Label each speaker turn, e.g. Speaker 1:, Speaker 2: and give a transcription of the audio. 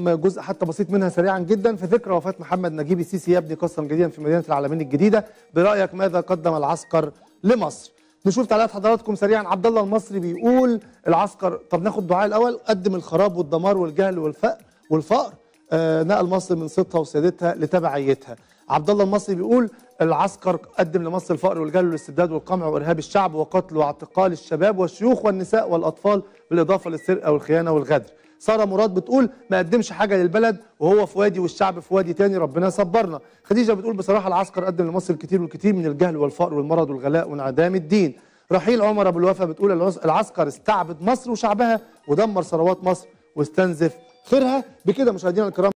Speaker 1: لكم جزء حتى بسيط منها سريعا جدا في ذكرى وفاه محمد نجيب السيسي يبني قصرا جديدا في مدينه العالمين الجديده برايك ماذا قدم العسكر لمصر نشوف تعليقات حضراتكم سريعا عبد الله المصري بيقول العسكر طب ناخد دعاء الاول قدم الخراب والدمار والجهل والفقر والفقر آه نقل مصر من صيتها وسيادتها لتبعيتها عبد الله المصري بيقول العسكر قدم لمصر الفقر والجهل والاستبداد والقمع وارهاب الشعب وقتل واعتقال الشباب والشيوخ والنساء والاطفال بالاضافه للسرقه والخيانه والغدر ساره مراد بتقول ما قدمش حاجه للبلد وهو في وادي والشعب في وادي تاني ربنا يصبرنا خديجه بتقول بصراحه العسكر قدم لمصر الكثير والكثير من الجهل والفقر والمرض والغلاء وانعدام الدين رحيل عمر ابو الوفا بتقول العسكر استعبد مصر وشعبها ودمر ثروات مصر واستنزف خيرها بكده مشاهدينا الكرام